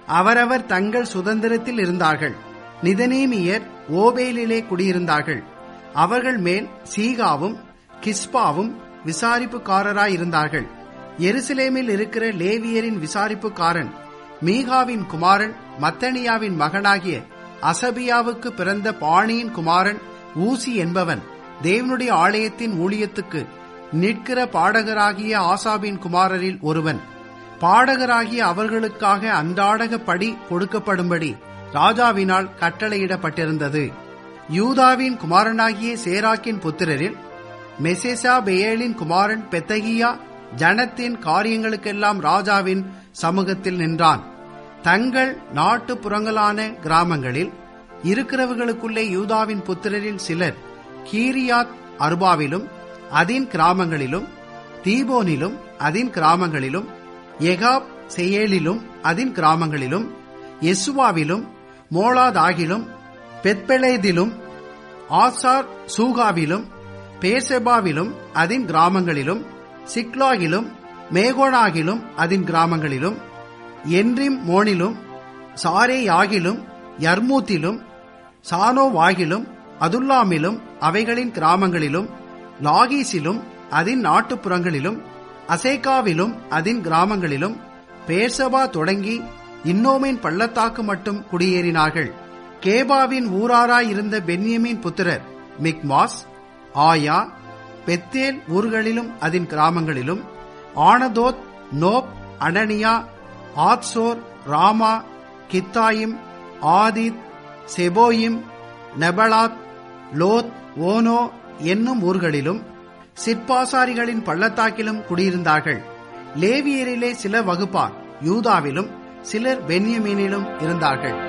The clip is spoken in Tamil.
அவரவர் தங்கள் சுதந்திரத்தில் இருந்தார்கள் நிதனேமியர் ஓபேலிலே குடியிருந்தார்கள் அவர்கள் மேல் சீகாவும் கிஸ்பாவும் விசாரிப்புக்காரராயிருந்தார்கள் எருசலேமில் இருக்கிற லேவியரின் விசாரிப்புக்காரன் மீகாவின் குமாரன் மத்தனியாவின் மகனாகிய அசபியாவுக்கு பிறந்த பாணியின் குமாரன் ஊசி என்பவன் தேவனுடைய ஆலயத்தின் ஊழியத்துக்கு நிற்கிற பாடகராகிய ஆசாபின் குமாரரில் ஒருவன் பாடகராகிய அவர்களுக்காக அன்றாடக படி கொடுக்கப்படும்படி ராஜாவினால் கட்டளையிடப்பட்டிருந்தது யூதாவின் குமாரனாகிய சேராக்கின் புத்திரரில் மெசேசா பெயேலின் குமாரன் பெத்தகியா ஜனத்தின் காரியங்களுக்கெல்லாம் ராஜாவின் சமூகத்தில் நின்றான் தங்கள் நாட்டுப்புறங்களான கிராமங்களில் இருக்கிறவர்களுக்குள்ளே யூதாவின் புத்திரரில் சிலர் கீரியாத் அர்பாவிலும் அதின் கிராமங்களிலும் தீபோனிலும் அதின் கிராமங்களிலும் எகாப் செயேலிலும் அதின் கிராமங்களிலும் எசுவாவிலும் மோலாதாகிலும் பெத்பெலேதிலும் ஆசார் சூகாவிலும் பேசெபாவிலும் அதின் கிராமங்களிலும் சிக்லாகிலும் மேகோனாகிலும் அதின் கிராமங்களிலும் என்றிம் மோனிலும் சாரேயாகிலும் யர்மூத்திலும் சானோவாகிலும் அதுல்லாமிலும் அவைகளின் கிராமங்களிலும் லாகீசிலும் அதின் நாட்டுப்புறங்களிலும் அசேகாவிலும் அதின் கிராமங்களிலும் பேர்சபா தொடங்கி இன்னோமின் பள்ளத்தாக்கு மட்டும் குடியேறினார்கள் கேபாவின் ஊராராயிருந்த பென்யமின் புத்திரர் மிக்மாஸ் ஆயா பெத்தேல் ஊர்களிலும் அதின் கிராமங்களிலும் Anathoth Nob Ananiah Hazor Ramah Gittaim Hadid Zeboim Neballat Lod Ono என்னும் ஊர்களிலும் சிற்பாசாரிகளின் பள்ளத்தாக்கிலும் குடியிருந்தார்கள் லேவியரிலே சில வகுப்பார் யூதாவிலும் சிலர் பென்யமீனிலும் இருந்தார்கள்